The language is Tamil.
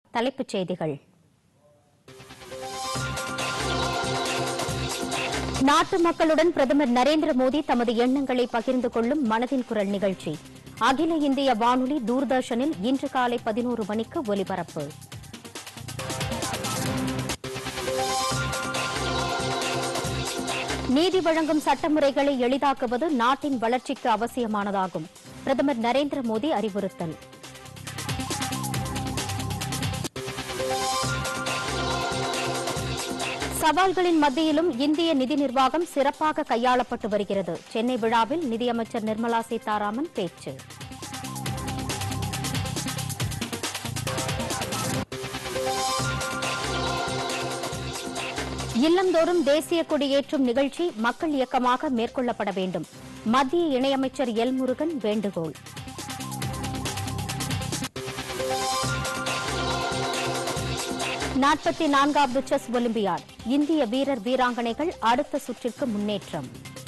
தலைப்புச் செய்திகள் நாட்டு மக்களுடன் பிரதமர் நரேந்திர மோடி தமது எண்ணங்களை பகிர்ந்து கொள்ளும் மனதின் குரல் நிகழ்ச்சி அகில இந்திய வானொலி தூர்தர்ஷனில் இன்று காலை பதினோரு மணிக்கு ஒலிபரப்பு நீதி வழங்கும் சட்டமுறைகளை எளிதாக்குவது நாட்டின் வளர்ச்சிக்கு அவசியமானதாகும் பிரதமர் நரேந்திர மோடி அறிவுறுத்தல் சவால்களின் மத்தியிலும் இந்திய நிதி நிர்வாகம் சிறப்பாக கையாளப்பட்டு வருகிறது சென்னை விழாவில் நிதியமைச்சர் நிர்மலா சீதாராமன் பேச்சு இல்லந்தோறும் தேசிய கொடியேற்றும் நிகழ்ச்சி மக்கள் இயக்கமாக மேற்கொள்ளப்பட வேண்டும் மத்திய இணையமைச்சர் எல் முருகன் வேண்டுகோள் நாற்பத்தி நான்காவது செஸ் ஒலிம்பியாட் இந்திய வீரர் வீராங்கனைகள் அடுத்த சுற்றிற்கு முன்னேற்றம்